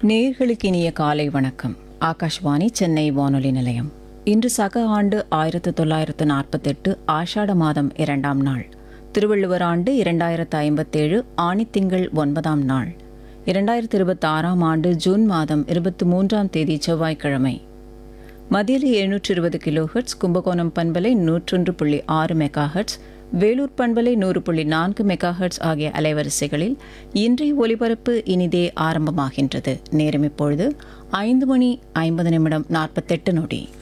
நேர்களுக்கு இனிய காலை வணக்கம் ஆகாஷ்வாணி சென்னை வானொலி நிலையம் இன்று சக ஆண்டு ஆயிரத்து தொள்ளாயிரத்து நாற்பத்தெட்டு ஆஷாட மாதம் இரண்டாம் நாள் திருவள்ளுவர் ஆண்டு இரண்டாயிரத்து ஐம்பத்தேழு ஆணித்திங்கள் ஒன்பதாம் நாள் இரண்டாயிரத்து இருபத்தி ஆறாம் ஆண்டு ஜூன் மாதம் இருபத்தி மூன்றாம் தேதி செவ்வாய்க்கிழமை மதியலி எழுநூற்று இருபது கிலோஹெர்ட்ஸ் கும்பகோணம் பண்பலை நூற்றொன்று புள்ளி ஆறு மெகாஹெர்ட்ஸ் வேலூர் பண்பலை நூறு புள்ளி நான்கு மெகாஹெர்ட்ஸ் ஆகிய அலைவரிசைகளில் இன்றைய ஒலிபரப்பு இனிதே ஆரம்பமாகின்றது நேரம் இப்பொழுது ஐந்து மணி ஐம்பது நிமிடம் நாற்பத்தெட்டு நொடி